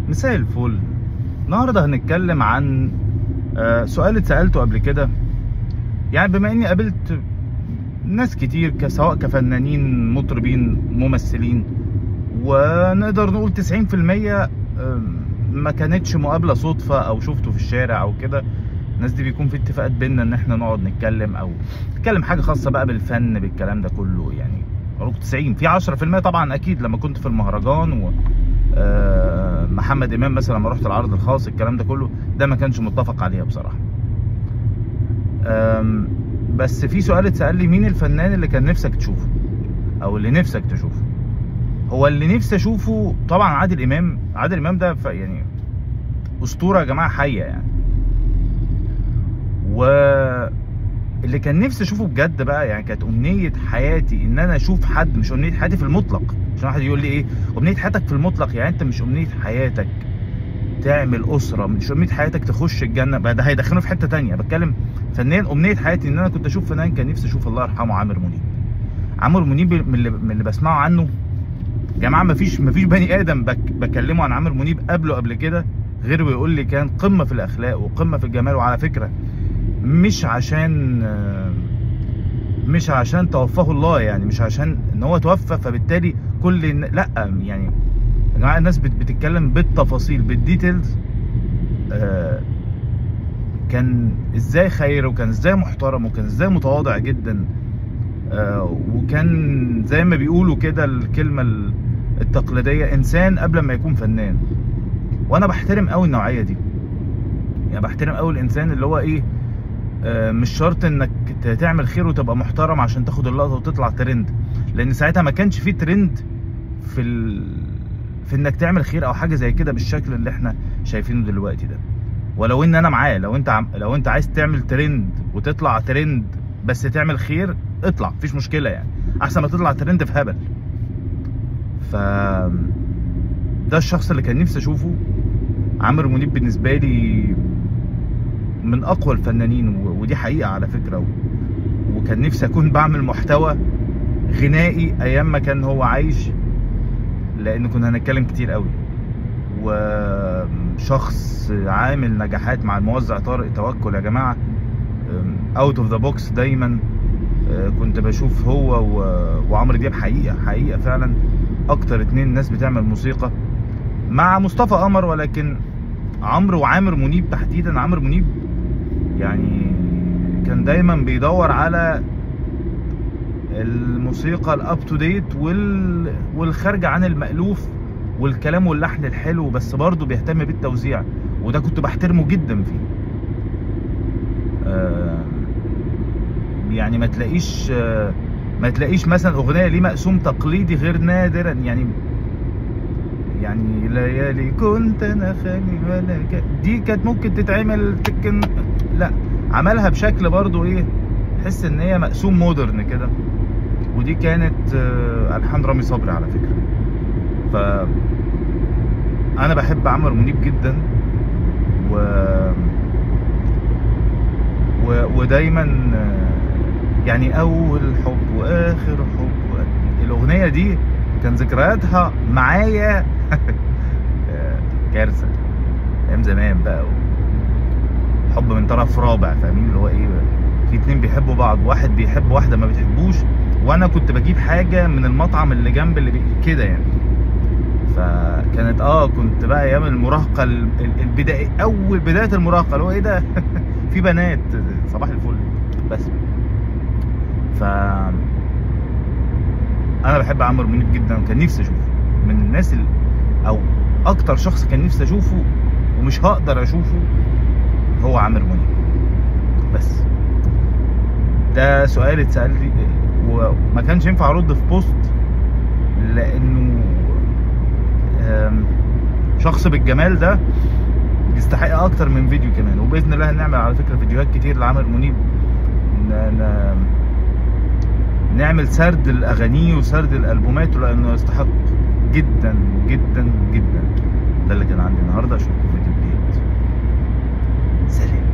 مساء الفل النهارده هنتكلم عن آه، سؤال اتسألته قبل كده يعني بما اني قابلت ناس كتير ك- سواء كفنانين مطربين ممثلين ونقدر نقول 90% آم، ما كانتش مقابلة صدفة او شفته في الشارع او كده الناس دي بيكون في اتفاقات بينا ان احنا نقعد نتكلم او نتكلم حاجة خاصة بقى بالفن بالكلام ده كله يعني اقول 90 في 10% طبعا اكيد لما كنت في المهرجان و آه، محمد امام مثلا لما رحت العرض الخاص الكلام ده كله ده ما كانش متفق عليها بصراحه آم، بس في سؤال اتسال لي مين الفنان اللي كان نفسك تشوفه او اللي نفسك تشوفه هو اللي نفسي اشوفه طبعا عادل امام عادل امام ده ف- يعني اسطوره يا جماعه حيه يعني و اللي كان نفسي اشوفه بجد بقى يعني كانت امنيه حياتي ان انا اشوف حد مش امنيه حياتي في المطلق عشان واحد يقول لي ايه امنيه حياتك في المطلق يعني انت مش امنيه حياتك تعمل اسره مش امنيه حياتك تخش الجنه بقى ده هيدخلوا في حته تانية بتكلم فنيا امنيه حياتي ان انا كنت اشوف فنان كان نفسي اشوف الله يرحمه عامر منيب عامر منيب من اللي, من اللي بسمعه عنه يا جماعه مفيش مفيش بني ادم بك بكلمه عن عامر منيب قبله قبل كده غير ويقول لي كان قمه في الاخلاق وقمه في الجمال وعلى فكره مش عشان آه، مش عشان توفاه الله يعني مش عشان ان هو توفى فبالتالي كل الن- لا يعني يا جماعه الناس بت- بتتكلم بالتفاصيل بالديتيلز آه، كان ازاي خير وكان ازاي محترم وكان ازاي متواضع جدا آه، وكان زي ما بيقولوا كده الكلمه ال- التقليديه انسان قبل ما يكون فنان وانا بحترم قوي النوعيه دي يعني بحترم قوي الانسان اللي هو ايه آه، مش شرط انك ت- تعمل خير وتبقى محترم عشان تاخد اللقطه وتطلع ترند لان ساعتها ما كانش فيه ترند في ال... في انك تعمل خير او حاجه زي كده بالشكل اللي احنا شايفينه دلوقتي ده ولو ان انا معاه لو انت عم... لو انت عايز تعمل ترند وتطلع ترند بس تعمل خير اطلع مفيش مشكله يعني احسن ما تطلع ترند في هبل ف ده الشخص اللي كان نفسي اشوفه عامر منيب بالنسبه لي من اقوى الفنانين و- ودي حقيقه على فكره و... وكان نفسي اكون بعمل محتوى غنائي ايام ما كان هو عايش لان كنا هنتكلم كتير قوي وشخص عامل نجاحات مع الموزع طارق توكل يا جماعه اوت اوف ذا بوكس دايما آه، كنت بشوف هو و- وعمرو دياب حقيقه حقيقه فعلا اكتر اتنين ناس بتعمل موسيقى مع مصطفى قمر ولكن عمرو وعامر منيب تحديدا عامر منيب يعني كان دايما بيدور على الموسيقى الاب تو ديت وال والخارجه عن المألوف والكلام واللحن الحلو بس برضه بيهتم بالتوزيع وده كنت بحترمه جدا فيه آه، يعني ما تلاقيش آه، ما تلاقيش مثلا اغنيه ليه مقسوم تقليدي غير نادرا يعني يعني ليالي كنت انا خالي ولا ك... دي كانت ممكن تتعمل تكن لا عملها بشكل برضو ايه تحس ان هي مقسوم مودرن كده ودي كانت آه، الحان رامي صبري على فكره ف انا بحب عمرو منيب جدا و, و... ودايما آه، يعني اول حب واخر حب و... الاغنيه دي كان ذكرياتها معايا آه، كارثه ايام زمان بقى و... حب من طرف رابع فاهمين اللي هو ايه في اتنين بيحبوا بعض واحد بيحب واحده ما بتحبوش وانا كنت بجيب حاجه من المطعم اللي جنب اللي بي... كده يعني فكانت اه كنت بقى ايام المراهقه ال- ال- البدايه اول بدايه المراهقه اللي هو ايه ده في بنات صباح الفل بس ف انا بحب عمرو منيب جدا وكان نفسي اشوفه من الناس ال... او اكتر شخص كان نفسي اشوفه ومش هقدر اشوفه هو عامر منيب بس ده سؤال اتسال لي وما كانش ينفع ارد في بوست لانه آم، شخص بالجمال ده يستحق اكتر من فيديو كمان وباذن الله هنعمل على فكره فيديوهات كتير لعامر منيب ن... ن... نعمل سرد لاغانيه وسرد لالبوماته لانه يستحق جدا جدا جدا ده اللي كان عندي النهارده اشوفكم في فيديو جديد سلام